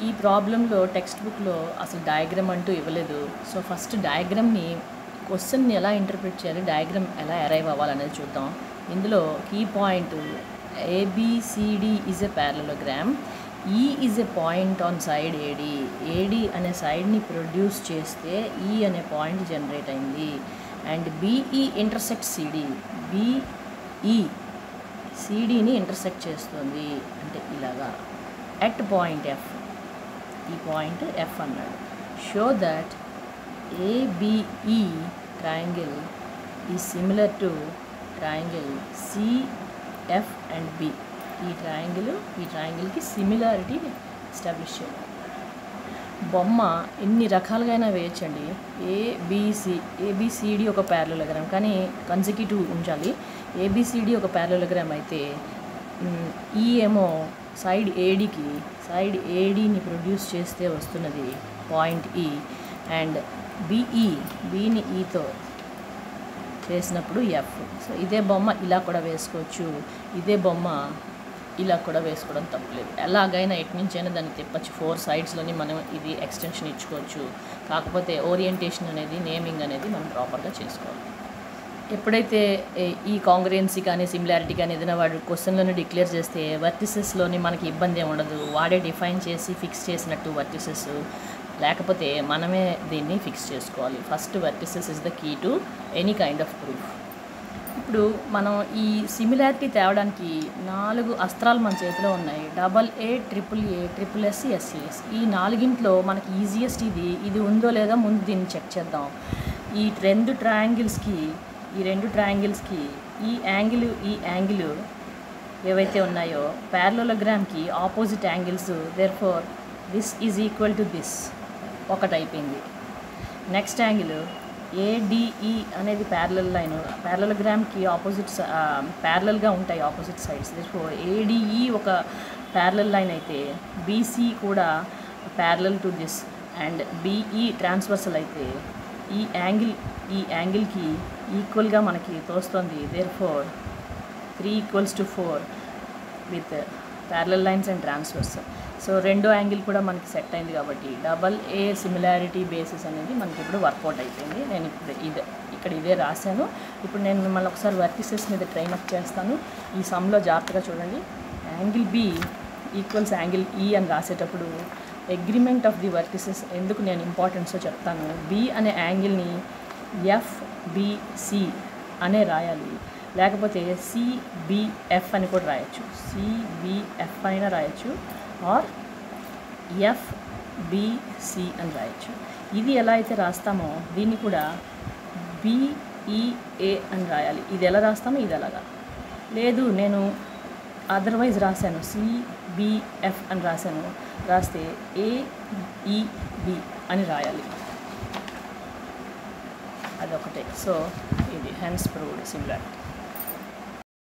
ఈ ప్రాబ్లంలో టెక్స్ట్ బుక్లో అసలు డయాగ్రామ్ అంటూ ఇవ్వలేదు సో ఫస్ట్ డయాగ్రామ్ని క్వశ్చన్ని ఎలా ఇంటర్ప్రిట్ చేయాలి డయాగ్రామ్ ఎలా అరైవ్ అవ్వాలనేది చూద్దాం ఇందులో key point ABCD is a parallelogram E is a point on side AD AD అనే సైడ్ని ప్రొడ్యూస్ చేస్తే ఈ అనే పాయింట్ జనరేట్ అయింది and BE intersect CD BE సిడిని ఇంటర్సెక్ట్ చేస్తుంది అంటే ఇలాగా ఎట్ పాయింట్ ఎఫ్ ఈ పాయింట్ ఎఫ్ అన్నాడు షో దట్ ఏబిఈ ట్రయాంగిల్ ఈ similar to triangle CF and B E triangle ఈ ట్రయాంగిల్కి సిమిలారిటీ ఎస్టాబ్లిష్ చేయాలి బొమ్మ ఎన్ని రకాలుగా అయినా వేయచ్చండి ఏబిసి ఏబిసిడి ఒక ప్యారలోగ్రామ్ కానీ కన్సిక్యూటివ్ ఉంచాలి ఏబిసిడి ఒక ప్యారలోగ్రామ్ అయితే మ్, ఈ ఏమో సైడ్ ఏడికి సైడ్ ఏడిని ప్రొడ్యూస్ చేస్తే వస్తున్నది పాయింట్ ఈ అండ్ బిఈ బీని ఈతో చేసినప్పుడు ఎఫ్ సో ఇదే బొమ్మ ఇలా కూడా వేసుకోవచ్చు ఇదే బొమ్మ ఇలా కూడా వేసుకోవడం తప్పలేదు ఎలాగైనా ఎటు నుంచైనా దాన్ని తిప్పచ్చు ఫోర్ సైడ్స్లోని మనం ఇది ఎక్స్టెన్షన్ ఇచ్చుకోవచ్చు కాకపోతే ఓరియంటేషన్ అనేది నేమింగ్ అనేది మనం ప్రాపర్గా చేసుకోవాలి ఎప్పుడైతే ఏ- ఈ కాంగ్రెన్సీ కానీ సిమిలారిటీ కానీ ఏదైనా వాడు క్వశ్చన్లోనే డిక్లేర్ చేస్తే వర్టిసెస్లోని మనకి ఇబ్బంది ఏమి ఉండదు వాడే డిఫైన్ చేసి ఫిక్స్ చేసినట్టు వర్టిసెస్ లేకపోతే మనమే దీన్ని ఫిక్స్ చేసుకోవాలి first vertices is the key to any kind of proof ఇప్పుడు మనం ఈ సిమిలారిటీ తేవడానికి నాలుగు అస్త్రాలు మన చేతిలో ఉన్నాయి double A triple A triple S SCS ఈ నాలుగింట్లో మనకి ఈజియెస్ట్ ఇది ఇది ఉందో లేదో ముందు దీన్ని చెక్ చేద్దాం ఈ రెండు ట్రయాంగిల్స్కి ఈ రెండు ట్రయాంగిల్స్కి ఈ యాంగిల్ ఈ యాంగిల్ ఏవైతే ఉన్నాయో ప్యారలోగ్రామ్కి opposite angles therefore this is equal to this ఒకటి అయిపోయింది నెక్స్ట్ యాంగిల్ ఏడిఈ అనేది ప్యారలల్ లైన్ ప్యారలగ్రామ్కి ఆపోజిట్ ప్యారలల్గా ఉంటాయి ఆపోజిట్ సైడ్స్ ఏడిఈ ఒక ప్యారలల్ లైన్ అయితే బీసీ కూడా parallel to this and BE transversal అయితే ఈ యాంగిల్ ఈ యాంగిల్కి ఈక్వల్గా మనకి తోస్తుంది therefore three equals to four with parallel lines and transversals so రెండో యాంగిల్ కూడా మనకి సెట్ అయింది కాబట్టి డబల్ ఏ సిమిలారిటీ బేసిస్ అనేది మనకి ఇప్పుడు వర్కౌట్ అయిపోయింది నేను ఇప్పుడు ఇదే ఇక్కడ ఇదే రాశాను ఇప్పుడు నేను మిమ్మల్ని ఒకసారి వర్టిసెస్ మీద ట్రైన్ అప్ చేస్తాను ఈ సమ్లో జాగ్రత్తగా చూడండి యాంగిల్ బి ఈక్వల్స్ యాంగిల్ ఈ అని రాసేటప్పుడు అగ్రిమెంట్ ఆఫ్ ది వర్టిసెస్ ఎందుకు నేను ఇంపార్టెన్సో చెప్తాను బి అనే యాంగిల్ని ఎఫ్బిసి అనే రాయాలి లేకపోతే సిబిఎఫ్ అని కూడా రాయొచ్చు సిబిఎఫ్ అయినా రాయొచ్చు ఆర్ ఎఫ్బిసి అని రాయొచ్చు ఇది ఎలా అయితే రాస్తామో దీన్ని కూడా బిఈఏ అని రాయాలి ఇది ఎలా రాస్తామో ఇది అలాగా లేదు నేను అదర్వైజ్ రాశాను సిబిఎఫ్ అని రాశాను రాస్తే ఏఈబి అని రాయాలి అదొకటే సో ఇది హెన్స్ ప్రూవ్డ్ సిమిలారిటీ